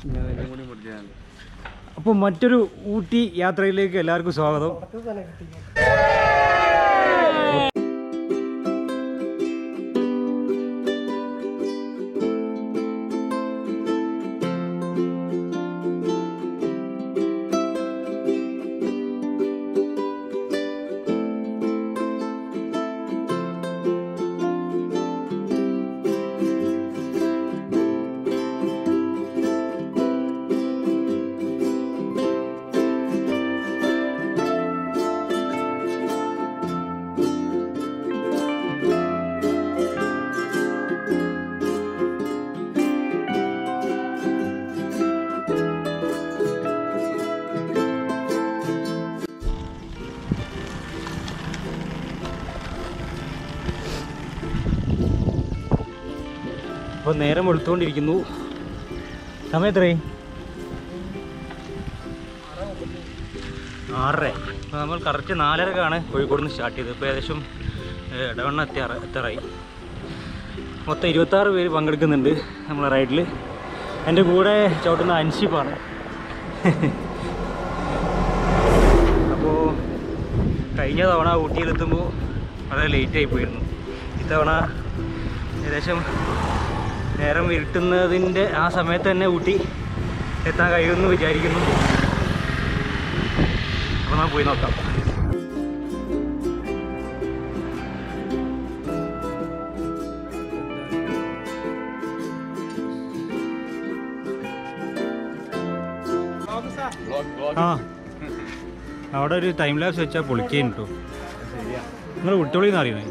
ഞാൻ എല്ലാം കൂടി പിടിച്ചാൽ അപ്പോൾ മറ്റൊരു ഊട്ടി യാത്രയിലേക്ക് എല്ലാവർക്കും സ്വാഗതം അപ്പോൾ നേരം വെളുത്തുകൊണ്ടിരിക്കുന്നു സമയം എത്രയായി ആറര അപ്പോൾ നമ്മൾ കറക്റ്റ് നാലരക്കാണ് കോഴിക്കോട് നിന്ന് സ്റ്റാർട്ട് ചെയ്തത് ഇപ്പോൾ ഏകദേശം ഏഹ്, ഇടവണ്ണ എത്തിയാറ എത്താറായി മൊത്തം ഇരുപത്താറ് പേര് പങ്കെടുക്കുന്നുണ്ട് നമ്മളെ റൈഡിൽ എൻ്റെ കൂടെ ചവിട്ടുന്ന അൻഷിപ്പാണ് അപ്പോൾ കഴിഞ്ഞ തവണ ഊട്ടിയിലെത്തുമ്പോൾ വളരെ ലേറ്റായി പോയിരുന്നു ഇത്തവണ ഏകദേശം നേരം ഇരുട്ടുന്നതിൻ്റെ ആ സമയത്ത് തന്നെ ഊട്ടി എത്താൻ കഴിയുമെന്ന് വിചാരിക്കുന്നു അപ്പോൾ നമുക്ക് പോയി നോക്കാം ആ അവിടെ ഒരു ടൈം ലാബ്സ് വെച്ചാൽ പൊളിക്കുകയും കേട്ടോ നിങ്ങൾ വിട്ടോളിന്ന് അറിയുന്നത്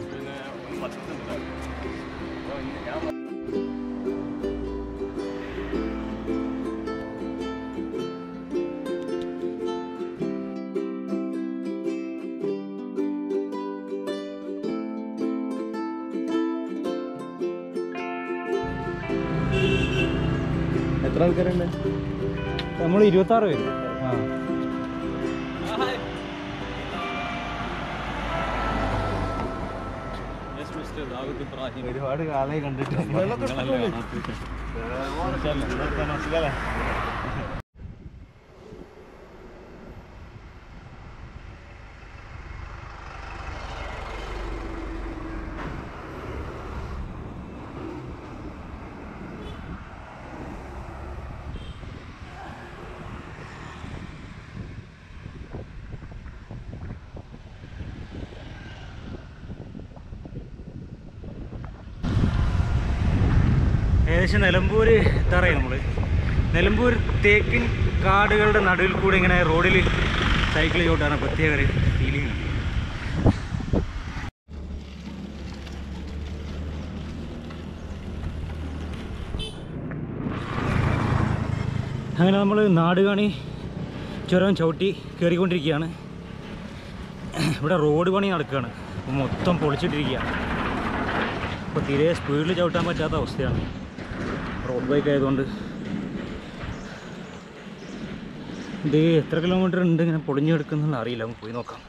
എത്ര ആൾക്കാരുണ്ട് നമ്മൾ ഇരുപത്താറ് പേര് ആ ഒരുപാട് കാലമായി കണ്ടിട്ട് ഏകദേശം നിലമ്പൂർ എത്താറായി നമ്മൾ നിലമ്പൂർ തേക്കിൻ കാടുകളുടെ നടുവിൽ കൂടെ ഇങ്ങനെ റോഡിൽ സൈക്കിൾ ചോട്ടാണ് പ്രത്യേക ഒരു ഫീലിംഗ് അങ്ങനെ നമ്മൾ നാടുകാണി ചുരം ചവിട്ടി കയറിക്കൊണ്ടിരിക്കുകയാണ് ഇവിടെ റോഡ് പണി നടക്കുകയാണ് അപ്പോൾ മൊത്തം പൊളിച്ചിട്ടിരിക്കുകയാണ് അപ്പോൾ തീരെ സ്പീഡിൽ ചവിട്ടാൻ പറ്റാത്ത അവസ്ഥയാണ് റോഡ് ബൈക്ക് ആയതുകൊണ്ട് ഇത് എത്ര കിലോമീറ്റർ ഉണ്ട് ഇങ്ങനെ പൊളിഞ്ഞു കിടക്കുന്നുള്ള അറിയില്ല നമുക്ക് പോയി നോക്കാം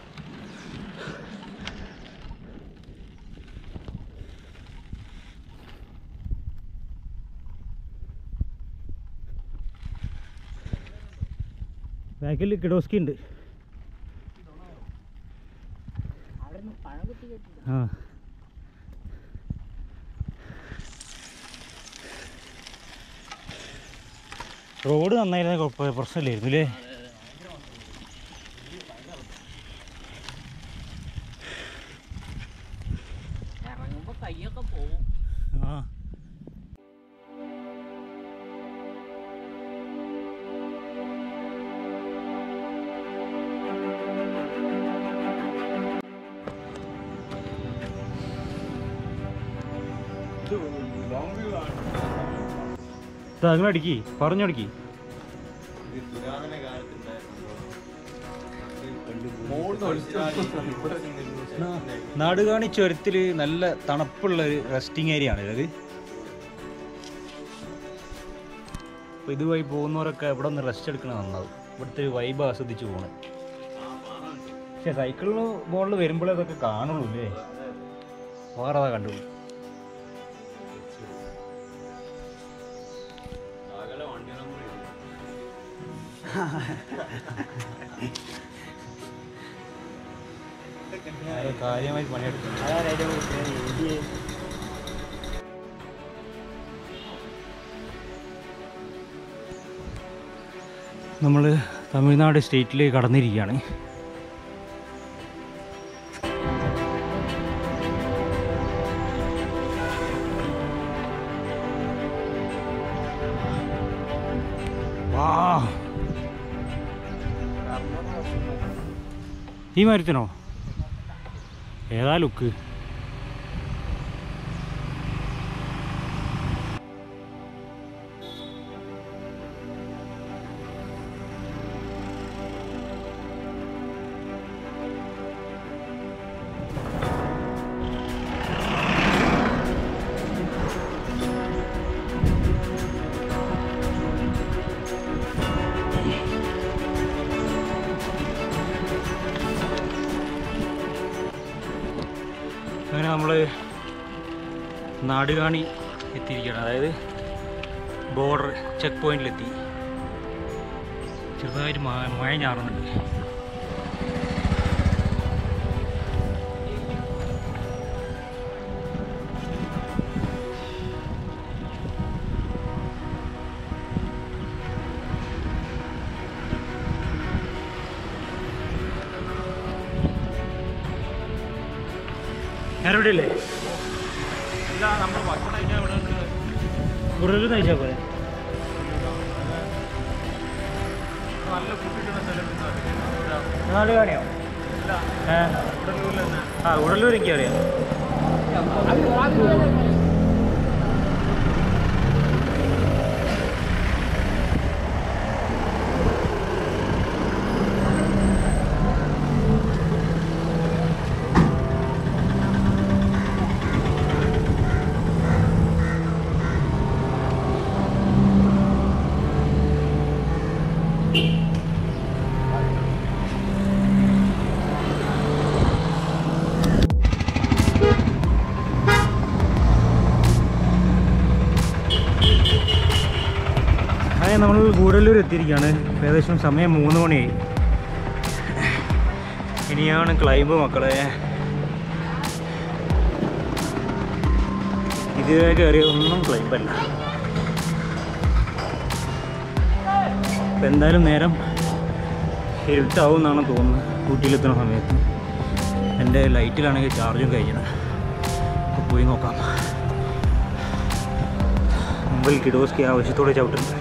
ബാക്കിൽ കിഡോസ്കി ഉണ്ട് ആ റോഡ് നന്നായിരുന്ന കുഴപ്പമില്ല പ്രശ്നമില്ലായിരുന്നു അല്ലേ ഇറങ്ങുമ്പോ കൈയൊക്കെ പോവും ആ അങ്ങനെ അടിക്കി പറഞ്ഞടിക്കി നാടുകാണി ചുരത്തിൽ നല്ല തണുപ്പുള്ള ഒരു റെസ്റ്റിംഗ് ഏരിയ ആണ് ഇത് അപ്പോൾ ഇതുവഴി പോകുന്നവരൊക്കെ ഇവിടെ ഒന്ന് റെസ്റ്റ് എടുക്കണത് നന്നാവും ഇവിടുത്തെ ഒരു വൈബ് ആസ്വദിച്ച് പോകണം പക്ഷെ സൈക്കിളിന് മുകളിൽ വരുമ്പോഴേ അതൊക്കെ കാണുള്ളൂ അല്ലേ വേറെ അതാ കണ്ടുള്ളൂ കാര്യമായി പണിയെടുക്കും നമ്മൾ തമിഴ്നാട് സ്റ്റേറ്റിലേക്ക് കടന്നിരിക്കുകയാണ് വാ ഈ മരത്തിനോ ഏതാ ലുക്ക് അങ്ങനെ നമ്മൾ നാടുകാണി എത്തിയിരിക്കുകയാണ് അതായത് ബോർഡർ ചെക്ക് പോയിന്റിലെത്തി ചെറുതായിട്ട് മഴ മഴ ഞാറുന്നുണ്ട് ഞാൻ ഇവിടെ ഇല്ലേ കൂടുതൽ നയിച്ചാൽ പോലെ നാല് കാണിയോ ഏ ആ ഉടലൂർ എനിക്ക് അറിയാം അങ്ങനെ നമ്മൾ ഗൂഡല്ലൂർ എത്തിയിരിക്കുകയാണ് ഇപ്പം ഏകദേശം സമയം മൂന്ന് മണിയായി ഇനിയാണ് ക്ലൈംബ് മക്കളെ ഇതുവരെ കയറിയ ഒന്നും ക്ലൈംബല്ല ഇപ്പം എന്തായാലും നേരം ഇരുട്ടാവും എന്നാണ് തോന്നുന്നത് ഊട്ടിയിലെത്തുന്ന സമയത്ത് എൻ്റെ ലൈറ്റിലാണെങ്കിൽ ചാർജും കഴിഞ്ഞത് അപ്പോൾ പോയി നോക്കാം മുമ്പിൽ കിഡോസ്കി ആവശ്യത്തോടെ ചവിട്ടുന്നുണ്ട്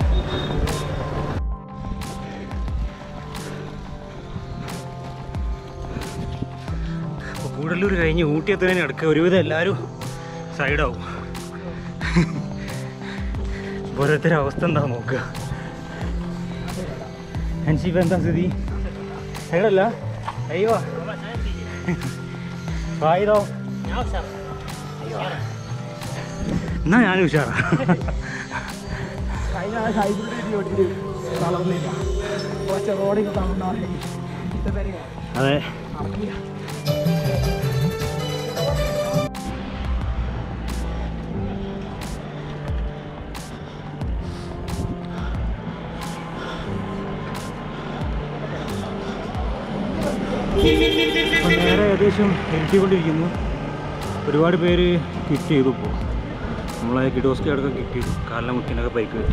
അപ്പോൾ കൂടല്ലൂർ കഴിഞ്ഞ് ഊട്ടി എത്തുന്നതിന് അടുക്ക ഒരുവിധം എല്ലാവരും സൈഡാവും ഓരോരുത്തരുടെ അവസ്ഥ എന്താ നോക്കുക ഹൻഷിപ്പ് എന്താ സ്ഥിതി സൈഡല്ല അയ്യോ ഫായിദോ എന്നാ ഞാനും ഉഷാറാ അതെ അപ്പോൾ നേരെ ഏകദേശം എത്തിക്കൊണ്ടിരിക്കുന്നു ഒരുപാട് പേര് കിറ്റ് ചെയ്തു ഇപ്പോൾ നമ്മളെ കിഡോസ്കി അടക്കം കിറ്റ് ചെയ്തു കാലിലെ മുട്ടിനൊക്കെ ബൈക്ക് പറ്റി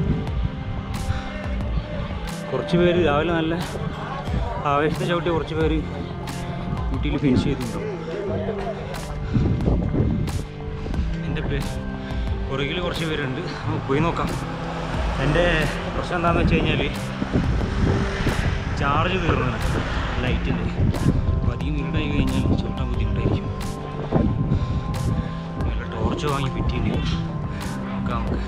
കുറച്ച് പേര് രാവിലെ നല്ല ആവേശത്തെ ചവിട്ടി കുറച്ച് പേര് ഊട്ടിയിൽ ഫിനിഷ് ചെയ്തിട്ടുണ്ടാവും എൻ്റെ പേ പുറകിൽ കുറച്ച് പേരുണ്ട് നമുക്ക് പോയി നോക്കാം എൻ്റെ പ്രശ്നം എന്താണെന്ന് വെച്ച് കഴിഞ്ഞാൽ ചാർജ് തീർന്നാണ് ലൈറ്റിൻ്റെ അപ്പോൾ അധികം ഇരുട്ടായി കഴിഞ്ഞാൽ ചവിട്ടാൻ ബുദ്ധിമുട്ടായിരിക്കും നല്ല ടോർച്ച് വാങ്ങി ഫിറ്റ് ചെയ്യേണ്ടി വരും നോക്കാം നമുക്ക്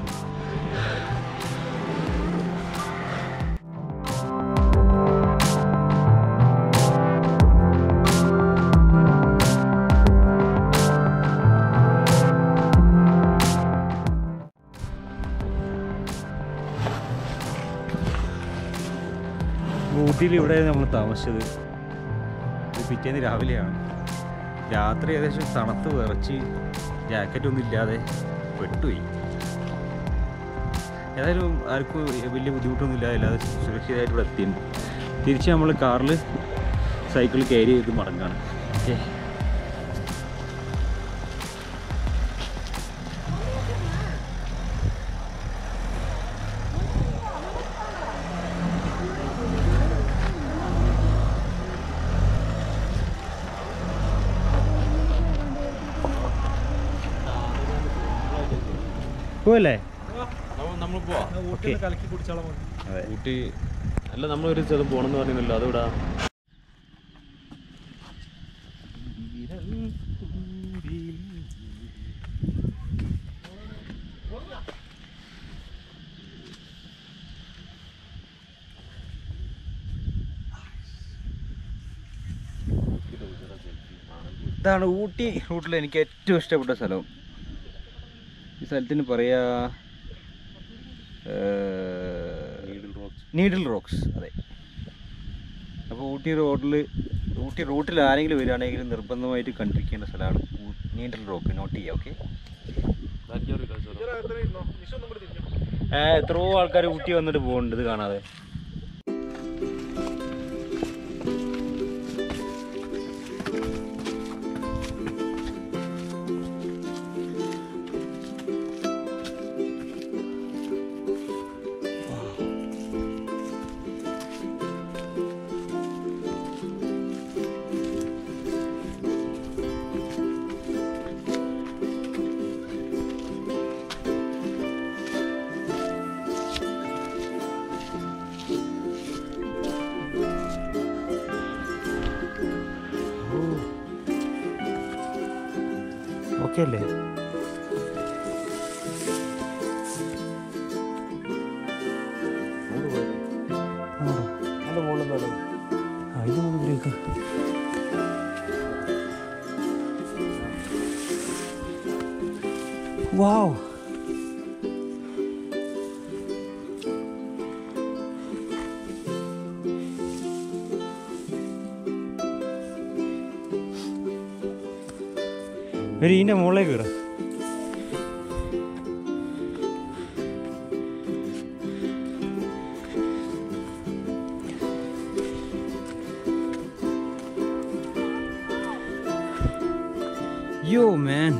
ഊട്ടിയിൽ ഇവിടെ നമ്മൾ താമസിച്ചത് ഇത് പിറ്റേന്ന് രാവിലെയാണ് രാത്രി ഏകദേശം തണുത്ത് വിറച്ച് ജാക്കറ്റ് ഒന്നും ഇല്ലാതെ പെട്ടുപോയി ഏതായാലും ആർക്കും വലിയ ബുദ്ധിമുട്ടൊന്നും ഇല്ല അല്ലാതെ സുരക്ഷിതമായിട്ട് ഇവിടെ എത്തിയിട്ടുണ്ട് തിരിച്ച് നമ്മൾ കാറിൽ സൈക്കിൾ ക്യാരി ചെയ്ത് മടങ്ങാണ് ഓക്കെ പോവല്ലേ നമ്മൾ പോവാ ഓക്കെ അതെ ഊട്ടി അല്ല നമ്മളൊരു സ്ഥലം പോണെന്ന് പറഞ്ഞല്ലോ അതിവിടാ ഇതാണ് ഊട്ടി റൂട്ടിൽ എനിക്ക് ഏറ്റവും ഇഷ്ടപ്പെട്ട സ്ഥലം ഈ സ്ഥലത്തിന് പറയാ നീഡിൽ റോക്സ് അതെ അപ്പോൾ ഊട്ടി റോഡിൽ ഊട്ടി റൂട്ടിൽ ആരെങ്കിലും വരികയാണെങ്കിൽ നിർബന്ധമായിട്ട് കണ്ടിരിക്കേണ്ട സ്ഥലമാണ് ഊ- നീഡിൽ റോക്ക് നോട്ട് ചെയ്യുക ഓക്കെ എത്രയോ ആൾക്കാർ ഊട്ടി വന്നിട്ട് പോകുന്നുണ്ട് ഇത് കാണാതെ ഓക്കെ അല്ലേ അതിന്റെ മുകളിൽ നിന്നല്ലോ ആ ഇത് മുകളിലേക്ക് വാവ് ഒരു ഇതിൻ്റെ മുകളിലേക്ക് കയറാം Yo, man.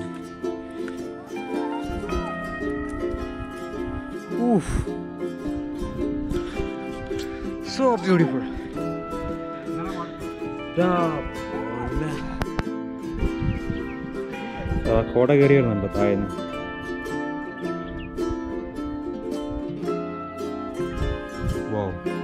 Oof. So beautiful. കോട കയറി വരുന്നുണ്ട് താഴ്ന്ന് വോ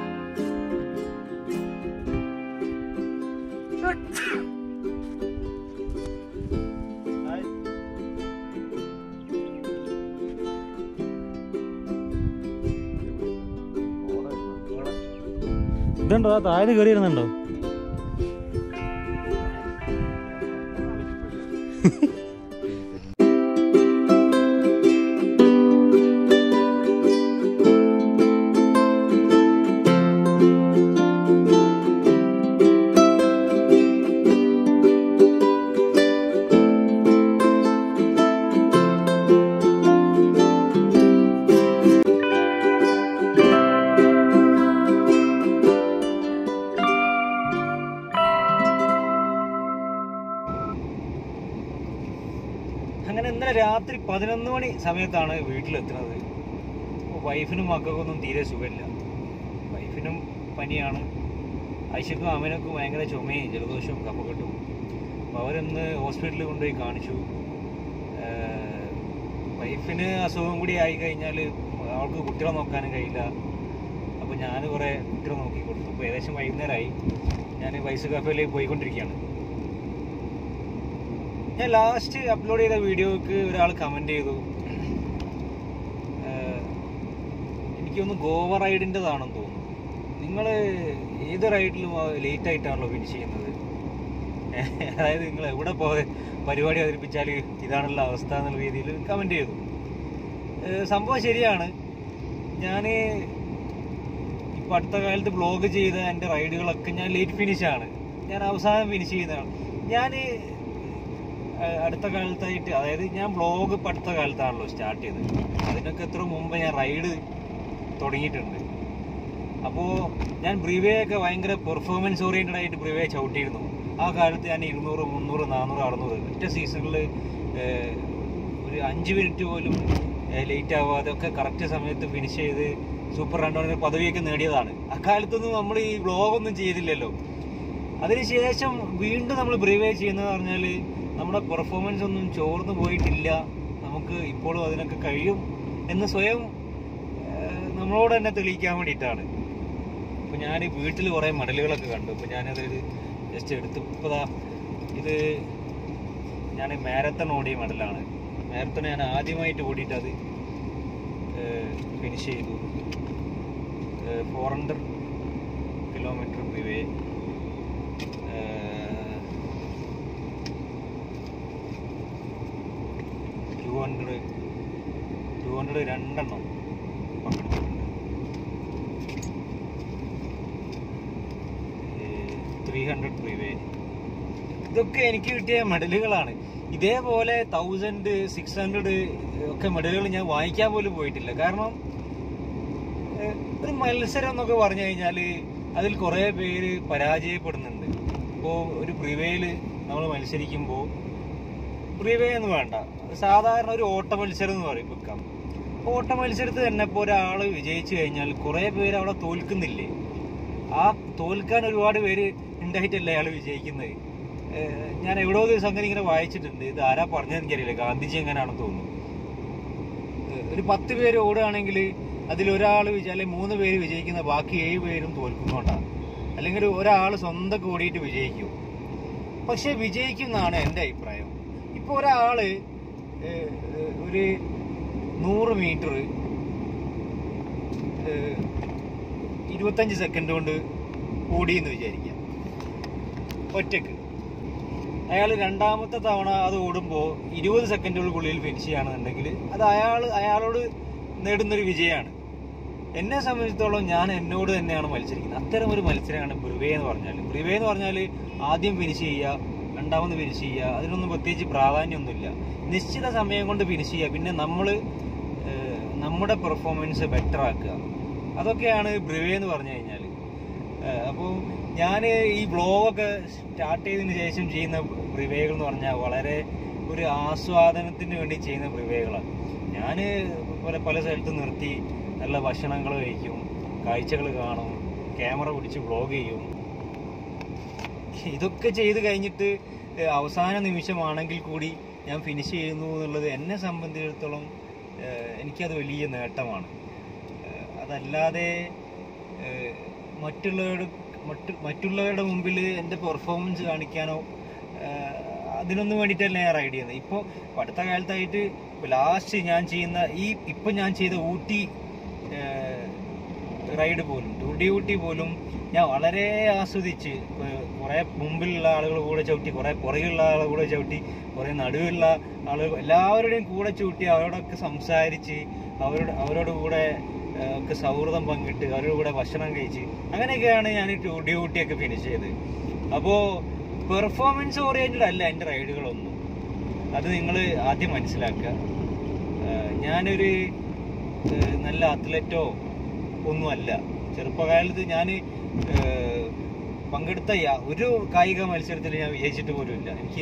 ഇതുണ്ടോ ആ താഴെ കയറി വരുന്നുണ്ടോ അങ്ങനെ ഇന്നലെ രാത്രി പതിനൊന്ന് മണി സമയത്താണ് വീട്ടിലെത്തുന്നത് അപ്പോൾ വൈഫിനും മക്കൾക്കൊന്നും തീരെ സുഖമില്ല വൈഫിനും പനിയാണ് ഐശക്കും അമ്മനൊക്കെ ഭയങ്കര ചുമയും ജലദോഷവും കഫക്കെട്ടും അപ്പോൾ അവരൊന്ന് ഹോസ്പിറ്റലിൽ കൊണ്ടുപോയി കാണിച്ചു ഏഹ് വൈഫിന് അസുഖം കൂടി ആയി കഴിഞ്ഞാൽ അവൾക്ക് കുട്ടികളെ നോക്കാനും കഴിയില്ല അപ്പോൾ ഞാൻ കുറേ കുട്ടികളെ നോക്കി കൊടുത്തു അപ്പോൾ ഏകദേശം വൈകുന്നേരമായി ഞാൻ വൈസ് കഫേയിലേക്ക് പോയിക്കൊണ്ടിരിക്കുകയാണ് ഞാൻ ലാസ്റ്റ് അപ്ലോഡ് ചെയ്ത വീഡിയോക്ക് ഒരാൾ കമന്റ് ചെയ്തു ഏഹ് എനിക്കൊന്ന് ഗോവ റൈഡിൻ്റെതാണെന്ന് തോന്നുന്നു നിങ്ങൾ ഏത് റൈഡിലും ലേറ്റ് ആയിട്ടാണല്ലോ ഫിനിഷ് ചെയ്യുന്നത് അതായത് നിങ്ങൾ എവിടെ പോ പരിപാടി അവതരിപ്പിച്ചാൽ ഇതാണുള്ള അവസ്ഥ എന്നുള്ള രീതിയിൽ കമന്റ് ചെയ്തു ഏഹ് സംഭവം ശരിയാണ് ഞാൻ ഇപ്പം അടുത്ത കാലത്ത് ബ്ലോഗ് ചെയ്ത എൻ്റെ റൈഡുകളൊക്കെ ഞാൻ ലേറ്റ് ഫിനിഷാണ് ഞാൻ അവസാനം ഫിനിഷ് ചെയ്യുന്നതാണ് ഞാൻ ഏഹ് അടുത്ത കാലത്തായിട്ട് അതായത് ഞാൻ ബ്ലോഗ് ഇപ്പം അടുത്ത കാലത്താണല്ലോ സ്റ്റാർട്ട് ചെയ്തത് അതിനൊക്കെ എത്ര മുമ്പ് ഞാൻ റൈഡ് തുടങ്ങിയിട്ടുണ്ട് അപ്പോൾ ഞാൻ ബ്രീവേ ഒക്കെ ഭയങ്കര പെർഫോമൻസ് ഓറിയൻറ്റഡ് ആയിട്ട് ബ്രീവേ ചവിട്ടിയിരുന്നു ആ കാലത്ത് ഞാൻ ഇരുന്നൂറ് മുന്നൂറ് നാനൂറ് അറുന്നൂറ് ഒറ്റ സീസണിൽ ഒരു അഞ്ച് മിനിറ്റ് പോലും ലേറ്റ് ആവാതെ ഒക്കെ കറക്റ്റ് സമയത്ത് ഫിനിഷ് ചെയ്ത് സൂപ്പർ റണ്ണർ പദവിയൊക്കെ നേടിയതാണ് അക്കാലത്തൊന്നും നമ്മൾ ഈ വ്ളോഗൊന്നും ചെയ്തില്ലല്ലോ അതിനുശേഷം വീണ്ടും നമ്മൾ ബ്രീവേ ചെയ്യുന്നത് പറഞ്ഞാൽ നമ്മുടെ പെർഫോമൻസ് ഒന്നും ചോർന്നു പോയിട്ടില്ല നമുക്ക് ഇപ്പോഴും അതിനൊക്കെ കഴിയും എന്ന് സ്വയം ഏഹ്, നമ്മളോട് തന്നെ തെളിയിക്കാൻ വേണ്ടിയിട്ടാണ് ഇപ്പൊ ഞാൻ വീട്ടിൽ കുറേ മെഡലുകളൊക്കെ കണ്ടു ഇപ്പൊ ഞാനത് ജസ്റ്റ് എടുത്ത് ഇപ്പൊ ദാ ഇത് ഞാൻ മാരത്തൺ ഓടിയ മെഡലാണ് മാരത്തൺ ഞാൻ ആദ്യമായിട്ട് ഓടിയിട്ട് അത് ഫിനിഷ് ചെയ്തു ഫോർ ഹൺഡ്രഡ് കിലോമീറ്റർ റിവേ ടു ഹൺഡ്രഡ് ടു ഹൺഡ്രഡ് രണ്ടെണ്ണം പങ്കെടുത്തിട്ടുണ്ട് ത്രീ ഹൺഡ്രഡ് റിവേ ഇതൊക്കെ എനിക്ക് കിട്ടിയ മെഡലുകളാണ് ഇതേപോലെ തൗസൻഡ് സിക്സ് ഹൺഡ്രഡ് ഒക്കെ മെഡലുകൾ ഞാൻ വാങ്ങിക്കാൻ പോലും പോയിട്ടില്ല കാരണം ഏഹ്, ഒരു മത്സരം എന്നൊക്കെ പറഞ്ഞു കഴിഞ്ഞാൽ അതിൽ കുറേ പേര് പരാജയപ്പെടുന്നുണ്ട് ഇപ്പോൾ ഒരു പ്രിവേയിൽ നമ്മൾ മത്സരിക്കുമ്പോൾ പ്രിവേ എന്ന് വേണ്ട സാധാരണ ഒരു ഓട്ട മത്സരം എന്ന് പറയും വെക്കാം ഓട്ട മത്സരത്തിൽ തന്നെ ഇപ്പോൾ ഒരാൾ വിജയിച്ചു കഴിഞ്ഞാൽ കുറേ പേര് അവിടെ തോൽക്കുന്നില്ലേ ആ തോൽക്കാൻ ഒരുപാട് പേര് ഉണ്ടായിട്ടല്ലേ അയാൾ വിജയിക്കുന്നത് ഏഹ് ഞാൻ എവിടെയോ ഒരു സംഗതി ഇങ്ങനെ വായിച്ചിട്ടുണ്ട് ഇത് ആരാ പറഞ്ഞതെന്ന് എനിക്കറിയില്ല ഗാന്ധിജി എങ്ങനെയാണെന്ന് തോന്നുന്നു ഏഹ് ഒരു പത്ത് പേര് ഓടുകയാണെങ്കിൽ അതിൽ ഒരാൾ വിജയ അല്ലെങ്കിൽ മൂന്ന് പേര് വിജയിക്കുന്ന ബാക്കി ഏഴ് പേരും തോൽക്കുന്നോണ്ടാണ് അല്ലെങ്കിൽ ഒരാൾ സ്വന്തം ഓടിയിട്ട് വിജയിക്കും പക്ഷെ വിജയിക്കും എന്നാണ് എൻ്റെ അഭിപ്രായം ഇപ്പൊ ഒരാള് ഏഹ്, ഏഹ്, ഒരു നൂറ് മീറ്റർ ഇരുപത്തഞ്ച് സെക്കൻഡ് കൊണ്ട് ഓടി എന്ന് വിചാരിക്കാം ഒറ്റക്ക് അയാൾ രണ്ടാമത്തെ തവണ അത് ഓടുമ്പോൾ ഇരുപത് സെക്കൻഡുകൾക്കുള്ളിൽ ഫിനിഷ് ചെയ്യുകയാണെന്നുണ്ടെങ്കിൽ അത് അയാൾ അയാളോട് നേടുന്നൊരു വിജയമാണ് എന്നെ സംബന്ധിച്ചിടത്തോളം ഞാൻ എന്നോട് തന്നെയാണ് മത്സരിക്കുന്നത് അത്തരം ഒരു മത്സരമാണ് ബ്രിവേ എന്ന് പറഞ്ഞാൽ ബ്രിവേ എന്ന് പറഞ്ഞാൽ ആദ്യം ഫിനിഷ് ചെയ്യുക രണ്ടാമത് ഫിനിഷ് ചെയ്യുക അതിനൊന്നും പ്രത്യേകിച്ച് പ്രാധാന്യമൊന്നുമില്ല നിശ്ചിത സമയം കൊണ്ട് ഫിനിഷ് ചെയ്യുക പിന്നെ നമ്മൾ നമ്മുടെ പെർഫോമൻസ് ബെറ്റർ ആക്കുക അതൊക്കെയാണ് ബ്രിവേ എന്ന് പറഞ്ഞു കഴിഞ്ഞാൽ അപ്പോൾ ഞാൻ ഈ വ്ളോഗൊക്കെ സ്റ്റാർട്ട് ചെയ്തതിന് ശേഷം ചെയ്യുന്ന ബ്രിവേകൾ എന്ന് പറഞ്ഞാൽ വളരെ ഒരു ആസ്വാദനത്തിന് വേണ്ടി ചെയ്യുന്ന ബ്രിവേകളാണ് ഞാൻ പല പല സ്ഥലത്ത് നിർത്തി നല്ല ഭക്ഷണങ്ങൾ കഴിക്കും കാഴ്ചകൾ കാണും ക്യാമറ പിടിച്ച് വ്ളോഗ് ചെയ്യും ഇതൊക്കെ ചെയ്ത് കഴിഞ്ഞിട്ട് ഏഹ്, അവസാന നിമിഷമാണെങ്കിൽ കൂടി ഞാൻ ഫിനിഷ് ചെയ്യുന്നു എന്നുള്ളത് എന്നെ സംബന്ധിച്ചിടത്തോളം ഏഹ്, എനിക്കത് വലിയ നേട്ടമാണ് ഏഹ്, അതല്ലാതെ ഏഹ്, മറ്റുള്ളവരുടെ മറ്റു മറ്റുള്ളവരുടെ മുമ്പിൽ എൻ്റെ പെർഫോമൻസ് കാണിക്കാനോ ഏഹ്, അതിനൊന്നും വേണ്ടിയിട്ടല്ല ഞാൻ റൈഡ് ചെയ്യുന്നത് ഇപ്പോൾ അടുത്ത കാലത്തായിട്ട് ലാസ്റ്റ് ഞാൻ ചെയ്യുന്ന ഈ ഇപ്പം ഞാൻ ചെയ്ത ഊട്ടി ഏഹ്, റൈഡ് പോലും ഡ്യൂട്ടി ഊട്ടി പോലും ഞാൻ വളരെ ആസ്വദിച്ച് കുറെ മുമ്പിലുള്ള ആളുകൾ കൂടെ ചവിട്ടി കുറെ പുറകിലുള്ള ആളുകൾ കൂടെ ചവിട്ടി കുറെ നടുവിലുള്ള ആളുകൾ എല്ലാവരുടെയും കൂടെ ചവിട്ടി അവരോടൊക്കെ സംസാരിച്ച് അവരോട് അവരോട് കൂടെ ഏഹ്, ഒക്കെ സൗഹൃദം പങ്കിട്ട് അവരുടെ കൂടെ ഭക്ഷണം കഴിച്ച് അങ്ങനെയൊക്കെയാണ് ഞാൻ ഈ ഡ്യൂട്ടിയൊക്കെ ഫിനിഷ് ചെയ്തത് അപ്പോൾ പെർഫോമൻസ് ഓറിയന്റഡ് അല്ല എൻ്റെ റൈഡുകളൊന്നും അത് നിങ്ങൾ ആദ്യം മനസ്സിലാക്കുക ഏഹ്, ഞാനൊരു ഏഹ്, നല്ല അത്ലറ്റോ ഒന്നുമല്ല ചെറുപ്പകാലത്ത് ഞാൻ പങ്കെടുത്ത യാ- ഒരു കായിക മത്സരത്തിൽ ഞാൻ വിജയിച്ചിട്ട് പോലുമില്ല എനിക്ക്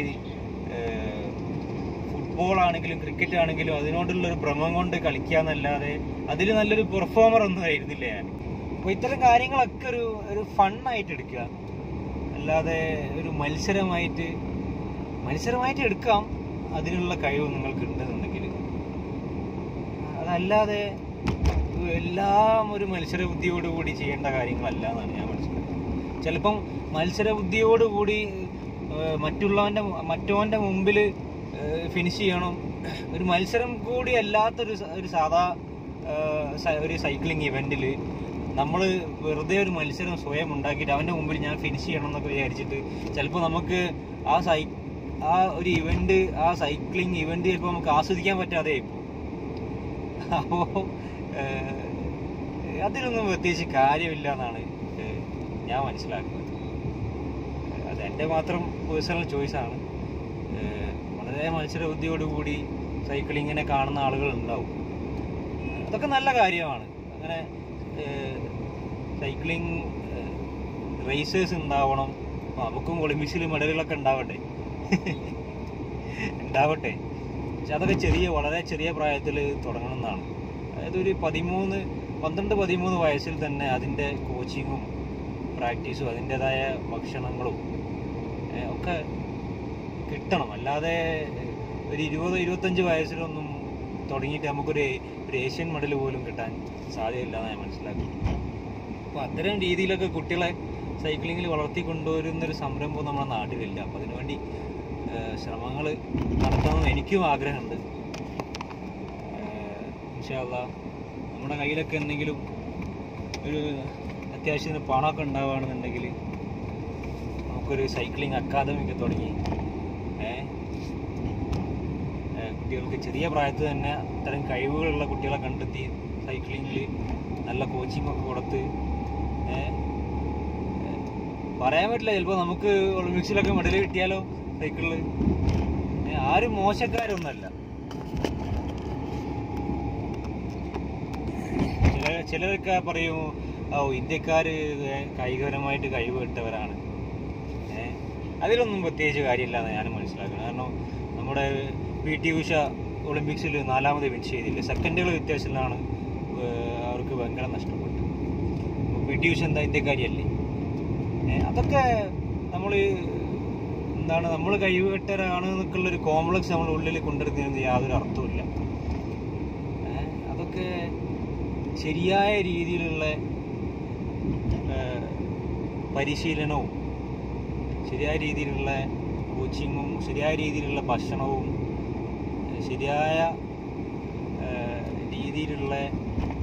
ഫുട്ബോൾ ആണെങ്കിലും ക്രിക്കറ്റ് ആണെങ്കിലും അതിനോടുള്ള ഒരു ഭ്രമം കൊണ്ട് കളിക്കാന്നല്ലാതെ അതിൽ നല്ലൊരു പെർഫോമർ ഒന്നും ആയിരുന്നില്ല ഞാൻ അപ്പോൾ ഇത്തരം കാര്യങ്ങളൊക്കെ ഒരു ഒരു ഫണ്ണായിട്ട് എടുക്കുക അല്ലാതെ ഒരു മത്സരമായിട്ട് മത്സരമായിട്ട് എടുക്കാം അതിനുള്ള കഴിവ് നിങ്ങൾക്ക് ഉണ്ടെന്നുണ്ടെങ്കിൽ അതല്ലാതെ എല്ലാം ഒരു മത്സരബുദ്ധിയോടുകൂടി ചെയ്യേണ്ട കാര്യങ്ങളല്ല എന്നാണ് ഞാൻ മനസ്സിലാക്കുന്നത് ചിലപ്പം മത്സരബുദ്ധിയോടുകൂടി ഏഹ്, മറ്റുള്ളവൻ്റെ മറ്റവൻ്റെ മുമ്പിൽ ഫിനിഷ് ചെയ്യണം ഒരു മത്സരം കൂടി അല്ലാത്തൊരു സ- ഒരു സാധാ ഏഹ്, സ- ഒരു സൈക്ലിംഗ് ഇവൻറ്റിൽ നമ്മൾ വെറുതെ ഒരു മത്സരം സ്വയം ഉണ്ടാക്കിയിട്ട് അവൻ്റെ മുമ്പിൽ ഞാൻ ഫിനിഷ് ചെയ്യണം എന്നൊക്കെ വിചാരിച്ചിട്ട് ചിലപ്പോൾ നമുക്ക് ആ സൈ ആ ഒരു ഇവന്റ് ആ സൈക്ലിംഗ് ഇവന്റ് ചിലപ്പോൾ നമുക്ക് ആസ്വദിക്കാൻ പറ്റാതെ ഇപ്പോൾ അപ്പോ ഏഹ്, അതിനൊന്നും പ്രത്യേകിച്ച് കാര്യമില്ല എന്നാണ് ഏഹ്, ഞാൻ മനസ്സിലാക്കുന്നത് അത് എൻ്റെ മാത്രം പേഴ്സണൽ ചോയ്സാണ് വളരെ മത്സരബുദ്ധിയോടുകൂടി സൈക്ലിങ്ങിനെ കാണുന്ന ആളുകൾ ഉണ്ടാവും അതൊക്കെ നല്ല കാര്യമാണ് അങ്ങനെ സൈക്ലിംഗ് റേസേഴ്സ് ഉണ്ടാവണം അപ്പൊ അവർക്കും ഒളിമ്പിക്സിൽ മെഡലുകളൊക്കെ ഉണ്ടാവട്ടെ ഉണ്ടാവട്ടെ പക്ഷെ അതൊക്കെ ചെറിയ വളരെ ചെറിയ പ്രായത്തിൽ തുടങ്ങണം എന്നാണ് അതായത് ഒരു പതിമൂന്ന് പന്ത്രണ്ട് പതിമൂന്ന് വയസ്സിൽ തന്നെ അതിൻ്റെ കോച്ചിങ്ങും പ്രാക്ടീസും അതിൻ്റെതായ ഭക്ഷണങ്ങളും ഏഹ് ഒക്കെ കിട്ടണം അല്ലാതെ ഒരു ഇരുപത് ഇരുപത്തഞ്ച് വയസ്സിലൊന്നും തുടങ്ങിയിട്ട് നമുക്കൊരു ഒരു ഏഷ്യൻ മെഡൽ പോലും കിട്ടാൻ സാധ്യതയില്ല എന്ന് ഞാൻ മനസ്സിലാക്കി അപ്പോൾ അത്തരം രീതിയിലൊക്കെ കുട്ടികളെ സൈക്ലിങ്ങിൽ വളർത്തി കൊണ്ടുവരുന്നൊരു സംരംഭം നമ്മുടെ നാട്ടിലില്ല അപ്പോൾ അതിനുവേണ്ടി ശ്രമങ്ങൾ നടത്തണമെന്ന് എനിക്കും ആഗ്രഹമുണ്ട് ഇൻഷാല്ല നമ്മുടെ കയ്യിലൊക്കെ എന്തെങ്കിലും ഒരു അത്യാവശ്യത്തിന് പണമൊക്കെ ഉണ്ടാവുകയാണെന്നുണ്ടെങ്കിൽ നമുക്കൊരു സൈക്ലിംഗ് അക്കാദമി ഒക്കെ തുടങ്ങി ഏഹ് ഏഹ് കുട്ടികൾക്ക് ചെറിയ പ്രായത്തിൽ തന്നെ അത്തരം കഴിവുകളുള്ള കുട്ടികളെ കണ്ടെത്തി സൈക്ലിങ്ങിൽ നല്ല കോച്ചിങ് ഒക്കെ കൊടുത്ത് ഏഹ് ഏഹ് പറയാൻ പറ്റില്ല ചിലപ്പോൾ നമുക്ക് ഒളിമ്പിക്സിലൊക്കെ മെഡൽ കിട്ടിയാലോ സൈക്കിളിൽ ആരും മോശക്കാരൊന്നുമല്ല ചില ചിലരൊക്കെ പറയും ഓ ഇന്ത്യക്കാര് കായികപരമായിട്ട് കഴിവ് കിട്ടവരാണ് ഏ, അതിലൊന്നും പ്രത്യേകിച്ച് കാര്യമില്ല എന്ന് ഞാൻ മനസ്സിലാക്കുന്നത് കാരണം നമ്മുടെ പി ടി ഉഷ ഒളിമ്പിക്സിൽ നാലാമത് വിൻ ചെയ്തില്ല സെക്കൻഡുകൾ വ്യത്യാസത്തിലാണ് ഏ, അവർക്ക് ഭയങ്കര നഷ്ടപ്പെട്ടു പി ടി ഉഷ എന്താ ഇന്ത്യക്കാരിയല്ലേ ഏ, അതൊക്കെ നമ്മൾ എന്താണ് നമ്മൾ കഴിവുകെട്ടവരാണ് എന്നൊക്കെയുള്ള ഒരു കോംപ്ലക്സ് നമ്മുടെ ഉള്ളിൽ കൊണ്ടുവരുന്നതിന് യാതൊരു അർത്ഥവുമില്ല ഏ, അതൊക്കെ ശരിയായ രീതിയിലുള്ള ഏ, പരിശീലനവും ശരിയായ രീതിയിലുള്ള കോച്ചിങ്ങും ശരിയായ രീതിയിലുള്ള ഭക്ഷണവും ഏ, ശരിയായ ഏ, രീതിയിലുള്ള ഏ,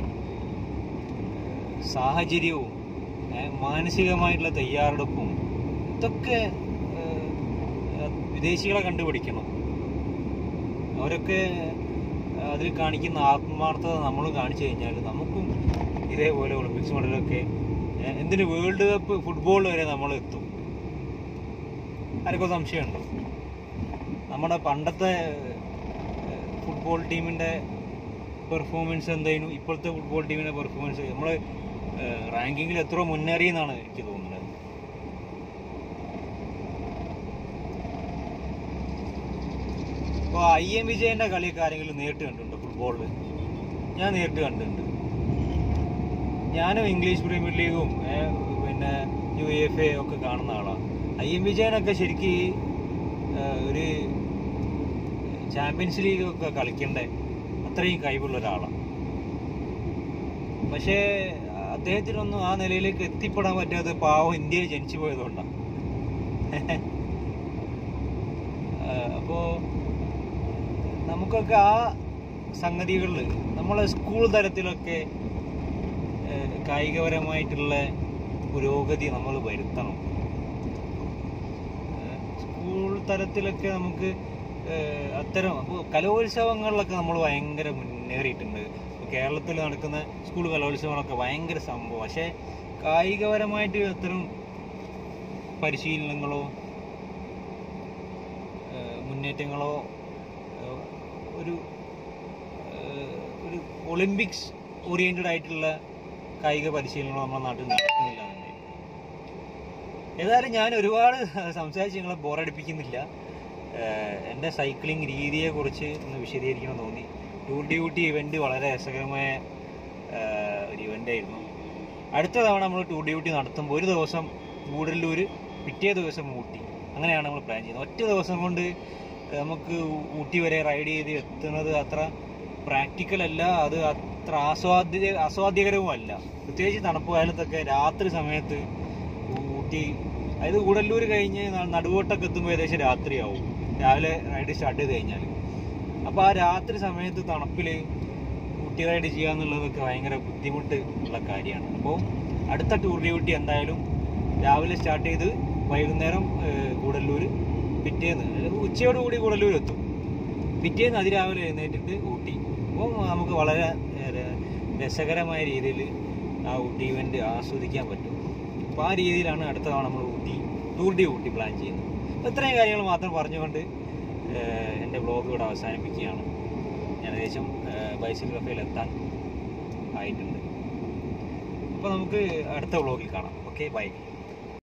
സാഹചര്യവും ഏ, മാനസികമായിട്ടുള്ള തയ്യാറെടുപ്പും ഇതൊക്കെ ഏ, ഏ, വിദേശികളെ കണ്ടുപിടിക്കണം അവരൊക്കെ അതിൽ കാണിക്കുന്ന ആത്മാർത്ഥത നമ്മൾ കാണിച്ചു കഴിഞ്ഞാൽ നമുക്കും ഇതേപോലെ ഒളിമ്പിക്സ് മെഡലൊക്കെ ഏ, എന്തിന് വേൾഡ് കപ്പ് ഫുട്ബോൾ വരെ നമ്മൾ എത്തും ആർക്കും സംശയമുണ്ടോ നമ്മുടെ പണ്ടത്തെ ഏ, ഫുട്ബോൾ ടീമിൻ്റെ പെർഫോമൻസ് എന്തായിരുന്നു ഇപ്പോഴത്തെ ഫുട്ബോൾ ടീമിൻ്റെ പെർഫോമൻസ് നമ്മൾ റാങ്കിങ്ങിൽ എത്ര മുന്നേറി എന്നാണ് എനിക്ക് തോന്നുന്നത് ഇപ്പോൾ ഐ എം വിജയന്റെ കളിയൊക്കെ ആരെങ്കിലും നേരിട്ട് കണ്ടിട്ടുണ്ടോ ഫുട്ബോളിൽ ഞാൻ നേരിട്ട് കണ്ടിട്ടുണ്ട് ഞാനും ഇംഗ്ലീഷ് പ്രീമിയർ ലീഗും ഏ, പിന്നെ യു എഫ് എ ഒക്കെ കാണുന്ന ആളാണ് ഐ എം വിജയനൊക്കെ ശരിക്ക് ഏ, ഒരു ചാമ്പ്യൻസ് ലീഗ് ഒക്കെ കളിക്കേണ്ട അത്രയും കഴിവുള്ള ഒരാളാണ് പക്ഷേ അദ്ദേഹത്തിനൊന്നും ആ നിലയിലേക്ക് എത്തിപ്പെടാൻ പറ്റാതെ പാവം ഇന്ത്യയിൽ ജനിച്ചു പോയതുകൊണ്ടാണ് അപ്പോൾ നമുക്കൊക്കെ ആ സംഗതികളിൽ നമ്മളെ സ്കൂൾ തലത്തിലൊക്കെ ഏഹ്, കായികപരമായിട്ടുള്ള പുരോഗതി നമ്മൾ വരുത്തണം ഏഹ്, സ്കൂൾ തലത്തിലൊക്കെ നമുക്ക് ഏഹ്, അത്തരം അപ്പോൾ കലോത്സവങ്ങളിലൊക്കെ നമ്മൾ ഭയങ്കര മുന്നേറിയിട്ടുണ്ട് ഇപ്പൊ കേരളത്തിൽ നടക്കുന്ന സ്കൂൾ കലോത്സവങ്ങളൊക്കെ ഭയങ്കര സംഭവം പക്ഷേ കായികപരമായിട്ട് അത്തരം പരിശീലനങ്ങളോ ഏഹ് മുന്നേറ്റങ്ങളോ ഏഹ് ഒരു ഏഹ് ഒരു ഒളിമ്പിക്സ് ഓറിയന്റഡ് ആയിട്ടുള്ള കായിക പരിശീലനങ്ങളോ നമ്മുടെ നാട്ടിൽ നടക്കുന്നില്ല തന്നെ ഏതായാലും ഞാൻ ഒരുപാട് സംസാരിച്ച് നിങ്ങളെ ബോറടിപ്പിക്കുന്നില്ല ഏഹ് എൻ്റെ സൈക്ലിംഗ് രീതിയെക്കുറിച്ച് ഒന്ന് വിശദീകരിക്കണം തോന്നി ടൂർ ഡ്യൂട്ടി ഇവന്റ് വളരെ രസകരമായ ഏഹ് ഒരു ഇവന്റ് ആയിരുന്നു അടുത്ത തവണ നമ്മൾ ടൂർ ഡ്യൂട്ടി നടത്തുമ്പോൾ ഒരു ദിവസം ഗൂഡല്ലൂർ പിറ്റേ ദിവസം ഊട്ടി അങ്ങനെയാണ് നമ്മൾ പ്ലാൻ ചെയ്യുന്നത് ഒറ്റ ദിവസം കൊണ്ട് നമുക്ക് ഊട്ടി വരെ റൈഡ് ചെയ്ത് എത്തുന്നത് അത്ര പ്രാക്ടിക്കൽ അല്ല അത് അത്ര ആസ്വാദ്യ ആസ്വാദ്യകരവും അല്ല പ്രത്യേകിച്ച് തണുപ്പ് കാലത്തൊക്കെ രാത്രി സമയത്ത് ഊട്ടി അതായത് ഗൂഡല്ലൂർ കഴിഞ്ഞ് ന- നടുവോട്ടൊക്കെ എത്തുമ്പോൾ ഏകദേശം രാത്രിയാവും രാവിലെ റൈഡ് സ്റ്റാർട്ട് ചെയ്ത് കഴിഞ്ഞാൽ അപ്പോൾ ആ രാത്രി സമയത്ത് തണുപ്പിൽ ഊട്ടി റൈഡ് ചെയ്യുക എന്നുള്ളതൊക്കെ ഭയങ്കര ബുദ്ധിമുട്ട് ഉള്ള കാര്യമാണ് അപ്പോൾ അടുത്ത ടൂർ ഡ്യൂട്ടി എന്തായാലും രാവിലെ സ്റ്റാർട്ട് ചെയ്ത് വൈകുന്നേരം ഏഹ്, ഗൂഡല്ലൂർ പിറ്റേന്ന് അതായത് ഉച്ചയോടുകൂടി ഗൂഡല്ലൂർ എത്തും പിറ്റേന്ന് അതിരാവിലെ എഴുന്നേറ്റിട്ട് ഊട്ടി അപ്പോൾ നമുക്ക് വളരെ ഏഹ്, ര- രസകരമായ രീതിയിൽ ആ ഊട്ടി ഇവന്റ് ആസ്വദിക്കാൻ പറ്റും അപ്പോൾ ആ രീതിയിലാണ് അടുത്ത തവണ നമ്മൾ ഊട്ടി ടൂർ ഡി ഊട്ടി പ്ലാൻ ചെയ്യുന്നത് അപ്പോൾ ഇത്രയും കാര്യങ്ങൾ മാത്രം പറഞ്ഞുകൊണ്ട് ഏഹ്, എൻ്റെ ബ്ലോഗ് ഇവിടെ അവസാനിപ്പിക്കുകയാണ് ഞാൻ ഏകദേശം ബൈസിൽ കഫയിൽ എത്താൻ ആയിട്ടുണ്ട് അപ്പോൾ നമുക്ക് അടുത്ത വ്ളോഗിൽ കാണാം ഓക്കെ ബൈ